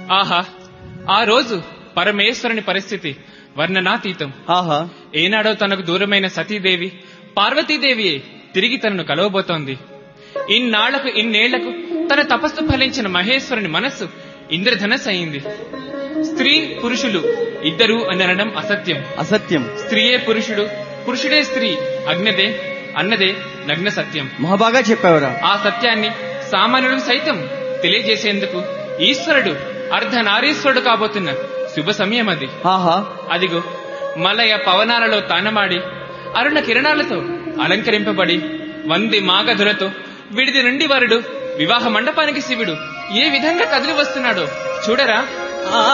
ఆహా ఆ రోజు పరమేశ్వరుని పరిస్థితి వర్ణనాతీతం ఆహా ఏనాడో తనకు దూరమైన సతీదేవి పార్వతీదేవియే తిరిగి తనను కలవబోతోంది ఇన్నాళ్లకు ఇన్నేళ్లకు తన తపస్సు ఫలించిన మహేశ్వరుని మనస్సు ఇంద్రధనస్ అయింది స్త్రీ పురుషులు ఇద్దరు అని అనడం అసత్యం అసత్యం స్త్రీయే పురుషుడు పురుషుడే స్త్రీ అగ్నదే అన్నదే నగ్న సత్యం మహాబాగా చెప్పావురా ఆ సత్యాన్ని సామాన్యుడు సైతం తెలియజేసేందుకు ఈశ్వరుడు అర్ధనారీశ్వరుడు కాబోతున్న శుభ సమయం అది ఆహా అదిగో మలయ పవనాలలో తానమాడి అరుణ కిరణాలతో అలంకరింపబడి వంది మాగధులతో విడిది నుండి వరుడు వివాహ మండపానికి శివుడు ఏ విధంగా కదిలి వస్తున్నాడో చూడరా ఆ